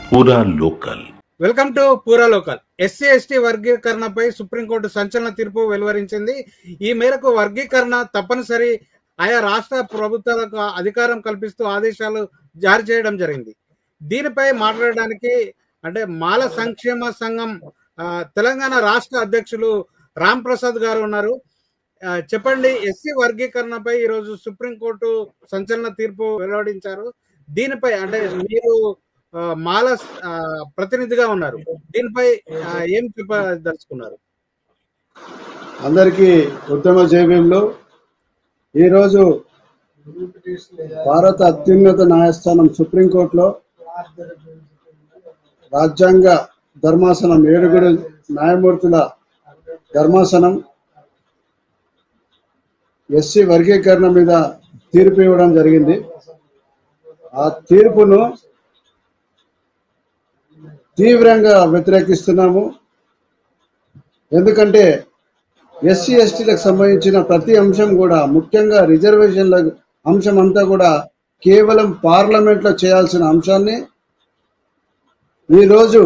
పూరా local welcome to Pura local SC ST వర్గీకరణపై supreme court సంచలన తీర్పు వెలువరించింది ఈ మేరకు వర్గీకరణ తప్పనిసరి ఆయా రాష్ట్ర ప్రభుత్వాలకు అధికారం కల్పిస్తూ ఆదేశాలు జారీ చేయడం జరిగింది దీనిపై మాట్లాడడానికి అంటే మాల సంక్షేమ సంఘం ఆ, తెలంగాణ రాష్ట్ర అధ్యక్షులు రామ్ ప్రసాద్ గారు ఉన్నారు ఆ, చెప్పండి ఎస్సీ వర్గీకరణపై ఈరోజు సుప్రీంకోర్టు సంచలన తీర్పు వెలువడించారు దీనిపై అంటే మీరు ఆ, మాల ఆ, ప్రతినిధిగా ఉన్నారు దీనిపై ఆ, ఏం చెప్పదలుచుకున్నారు అందరికీ ఉత్తమ జైవ్యంలో ఈరోజు భారత అత్యున్నత న్యాయస్థానం సుప్రీంకోర్టులో రాజ్యాంగ ధర్మాసనం ఏడుగురు న్యాయమూర్తుల ధర్మాసనం ఎస్సీ వర్గీకరణ మీద తీర్పు ఇవ్వడం జరిగింది ఆ తీర్పును తీవ్రంగా వ్యతిరేకిస్తున్నాము ఎందుకంటే ఎస్సీ ఎస్టీలకు సంబంధించిన ప్రతి అంశం కూడా ముఖ్యంగా రిజర్వేషన్ల అంశం అంతా కూడా కేవలం పార్లమెంట్ లో చేయాల్సిన అంశాన్ని ఈరోజు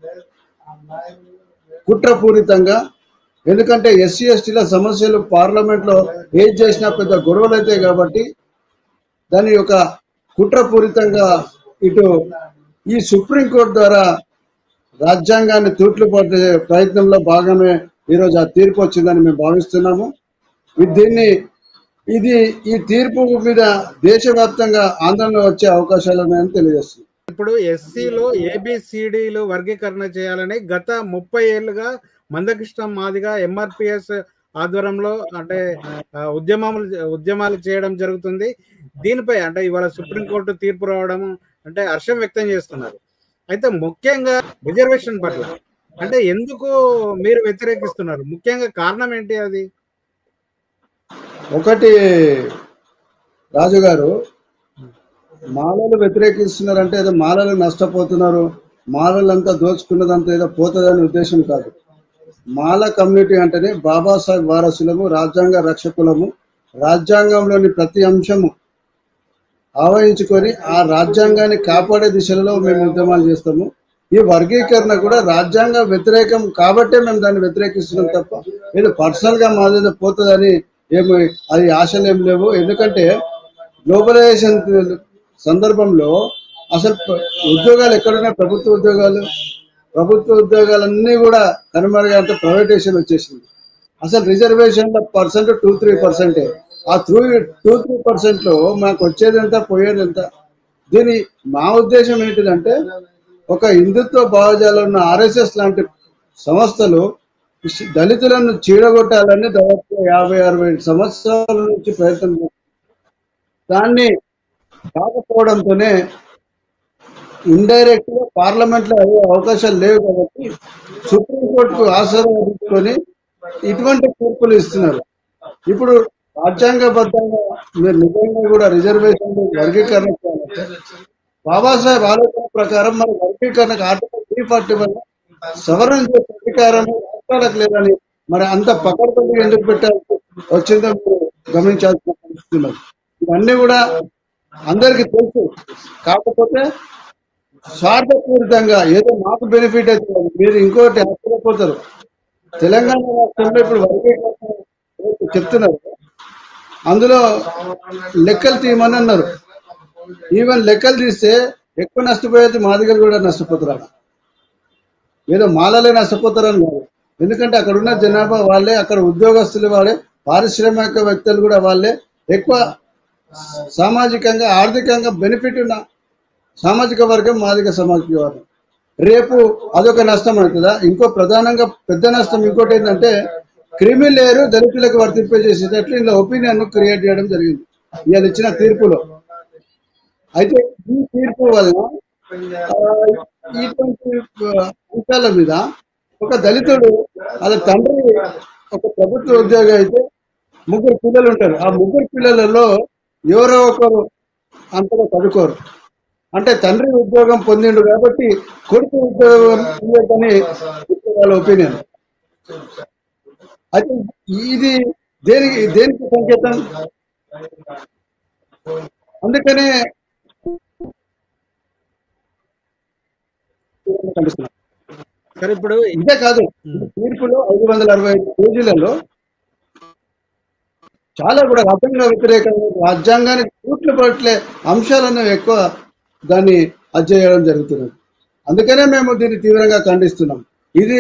కుట్రపూరితంగా ఎందుకంటే ఎస్సీ ఎస్టీల సమస్యలు పార్లమెంట్ లో ఏది చేసినా పెద్ద గొడవలు అవుతాయి కాబట్టి దాని యొక్క కుట్రపూరితంగా ఇటు ఈ సుప్రీంకోర్టు ద్వారా రాజ్యాంగాన్ని తూట్లు పట్టే ప్రయత్నంలో భాగమే ఈరోజు ఆ తీర్పు వచ్చిందని మేము భావిస్తున్నాము ఇది దీన్ని ఇది ఈ తీర్పు మీద దేశవ్యాప్తంగా ఆందోళన వచ్చే అవకాశాలు ఉన్నాయని తెలియజేస్తుంది ఇప్పుడు ఎస్సీలో ఏబిసిడిలు వర్గీకరణ చేయాలని గత ముప్పై ఏళ్లుగా మందకృష్ణ మాదిగా ఎంఆర్పిఎస్ ఆధ్వర్యంలో అంటే ఆ, ఉద్యమాలు ఉద్యమాలు చేయడం జరుగుతుంది దీనిపై అంటే ఇవాళ సుప్రీంకోర్టు తీర్పు రావడం అంటే హర్షం వ్యక్తం చేస్తున్నారు అయితే ముఖ్యంగా రిజర్వేషన్ పట్ల అంటే ఎందుకు మీరు వ్యతిరేకిస్తున్నారు ముఖ్యంగా కారణం ఏంటి అది ఒకటి రాజు గారు మాలలు వ్యతిరేకిస్తున్నారంటే ఏదో మాలలు నష్టపోతున్నారు మాలలంతా దోచుకున్నదంతా ఏదో పోతుందనే ఉద్దేశం కాదు మాల కమ్యూనిటీ అంటేనే బాబాసాహెబ్ వారసులము రాజ్యాంగ రక్షకులము రాజ్యాంగంలోని ప్రతి అంశము ఆవహించుకొని ఆ రాజ్యాంగాన్ని కాపాడే దిశలో మేము ఉద్యమాలు చేస్తాము ఈ వర్గీకరణ కూడా రాజ్యాంగ వ్యతిరేకం కాబట్టే మేము దాన్ని వ్యతిరేకిస్తున్నాం తప్ప ఏదో పర్సనల్ గా మాదేదో పోతుందని ఏమి అది ఆశలు ఏం లేవు ఎందుకంటే గ్లోబలైజేషన్ సందర్భంలో అసలు ప్ర- ఉద్యోగాలు ఎక్కడున్నాయి ప్రభుత్వ ఉద్యోగాలు ప్రభుత్వ ఉద్యోగాలన్నీ కూడా కనుమరుగా అంటే ప్రైవేటేషన్ వచ్చేసింది అసలు రిజర్వేషన్ల పర్సెంట్ టూ త్రీ పర్సెంటే ఆ త్రూ టూ త్రీ పర్సెంట్ లో మాకు వచ్చేది ఎంత పోయేది ఎంత దీని మా ఉద్దేశం ఏంటిదంటే ఒక హిందుత్వ భావజాలం ఉన్న ఆర్ఎస్ఎస్ లాంటి సంస్థలు ఇస్- దళితులను చీడగొట్టాలని దాదాపు యాభై అరవై సంవత్సరాల నుంచి ప్రయత్నం చేస్తున్నారు. దాన్ని కాకపోవడంతోనే ఇండైరెక్ట్ గా పార్లమెంట్ లో అయ్యే అవకాశాలు లేవు కాబట్టి సుప్రీంకోర్టుకు ఆశ్రయించుకొని ఇటువంటి తీర్పులు ఇస్తున్నారు ఇప్పుడు రాజ్యాంగబద్ధంగా మీరు నిజంగా కూడా రిజర్వేషన్ వర్గీకరణ చేయాలంటే బాబాసాహెబ్ ఆలోచన ప్రకారం మరి వర్గీకరణకు ఆర్టికల్ త్రీ ఫార్టీ వన్ సవరణ చేసే అధికారం రాష్ట్రాలకు లేదని మరి అంత పకడ్బందీ ఎందుకు పెట్టాల్సి వచ్చిందో మీరు గమనించాల్సిన పరిస్థితి ఉన్నది ఇవన్నీ కూడా అందరికీ తెలుసు కాకపోతే స్వార్థపూరితంగా ఏదో మాకు బెనిఫిట్ అవుతుంది మీరు ఇంకోటి ఆశ్చర్యపోతారు తెలంగాణ రాష్ట్రంలో ఇప్పుడు వర్గీకరణ ఏదైతే చెప్తున్నారు అందులో లెక్కలు తీయమని అన్నారు ఈవెన్ లెక్కలు తీస్తే ఎక్కువ నష్టపోయేది మాదిగలు కూడా నష్టపోతారు అక్కడ. ఏదో మాలలే నష్టపోతారని కాదు ఎందుకంటే అక్కడ ఉన్న జనాభా వాళ్ళే అక్కడ ఉద్యోగస్తులు వాళ్ళే పారిశ్రామికవేత్తలు కూడా వాళ్ళే ఎక్కువ సామాజికంగా ఆర్థికంగా బెనిఫిట్ ఉన్న సామాజిక వర్గం మాదిగ సామాజిక వర్గం రేపు అదొక నష్టం అవుతుందా ఇంకో ప్రధానంగా పెద్ద నష్టం ఇంకోటి ఏంటంటే క్రిమి లేరు దళితులకు వర్తింపజేసేటట్లు ఇలా ఒపీనియన్ క్రియేట్ చేయడం జరిగింది ఇవాళ ఇచ్చిన తీర్పులో అయితే ఈ తీర్పు వలన ఆ, ఇటువంటి ఆ, అంశాల మీద ఒక దళితుడు వాళ్ళ తండ్రి ఒక ప్రభుత్వ ఉద్యోగి అయితే ముగ్గురు పిల్లలు ఉంటారు ఆ ముగ్గురు పిల్లలలో ఎవరో ఒకరు అంతగా చదువుకోరు అంటే తండ్రి ఉద్యోగం పొందిండు కాబట్టి కొడుకు ఉద్యోగం ఇవ్వదని ఇప్పుడు వాళ్ళ ఒపీనియన్ అయితే ఇది దేనికి దేనికి సంకేతం అందుకనే ఖండిస్తున్నాం సరే ఇప్పుడు ఇదే కాదు ఈ తీర్పులో ఐదు వందల అరవై ఐదు పేజీలలో చాలా కూడా రాజ్యాంగ వ్యతిరేకంగా రాజ్యాంగానికి తూట్లు పట్లే అంశాలను ఎక్కువ దాన్ని అధ్యయనం జరుగుతున్నది అందుకనే మేము దీన్ని తీవ్రంగా ఖండిస్తున్నాం ఇది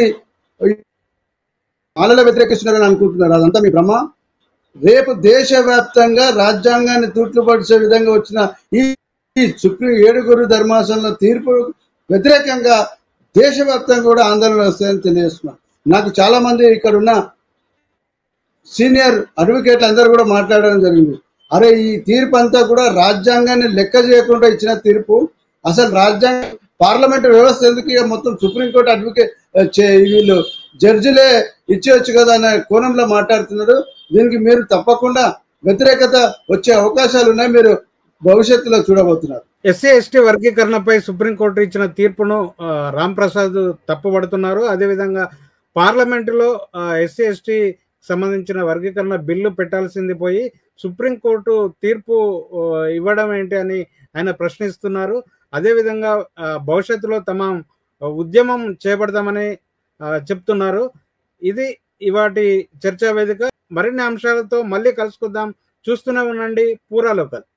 మాలల వ్యతిరేకిస్తున్నారని అనుకుంటున్నారు అదంతా మీ భ్రమ రేపు దేశవ్యాప్తంగా రాజ్యాంగాన్ని తూట్లు పడిచే విధంగా వచ్చిన ఈ ఈ సుప్రీం ఏడుగురు ధర్మాసనంలో తీర్పు వ్యతిరేకంగా దేశవ్యాప్తంగా కూడా ఆందోళన వస్తాయని తెలియజేస్తున్నాను నాకు చాలా మంది ఇక్కడ ఉన్న సీనియర్ అడ్వకేట్లు అందరూ కూడా మాట్లాడడం జరిగింది అరే ఈ తీర్పు అంతా కూడా రాజ్యాంగాన్ని లెక్క చేయకుండా ఇచ్చిన తీర్పు అసలు రాజ్యాంగ పార్లమెంట్ వ్యవస్థ ఎందుకు ఇక మొత్తం సుప్రీంకోర్టు అడ్వకేట్ చే- వీళ్ళు జడ్జిలే ఇచ్చేయచ్చు కదా అనే కోణంలో మాట్లాడుతున్నారు దీనికి మీరు తప్పకుండా వ్యతిరేకత వచ్చే అవకాశాలు ఉన్నాయి మీరు భవిష్యత్తులో చూడబోతున్నారు ఎస్సీ ఎస్టీ వర్గీకరణపై సుప్రీంకోర్టు ఇచ్చిన తీర్పును ఆ, రామ్ ప్రసాద్ తప్పుపడుతున్నారు అదేవిధంగా పార్లమెంటులో ఎస్సీ ఎస్టీ సంబంధించిన వర్గీకరణ బిల్లు పెట్టాల్సింది పోయి సుప్రీంకోర్టు తీర్పు ఆ, ఇవ్వడం ఏంటి అని ఆయన ప్రశ్నిస్తున్నారు అదేవిధంగా ఆ, భవిష్యత్తులో తమ ఉద్యమం చేపడతామని ఆ, చెప్తున్నారు ఇది ఇవాటి చర్చా వేదిక మరిన్ని అంశాలతో మళ్ళీ కలుసుకుందాం చూస్తూనే ఉండండి పూరా లోకల్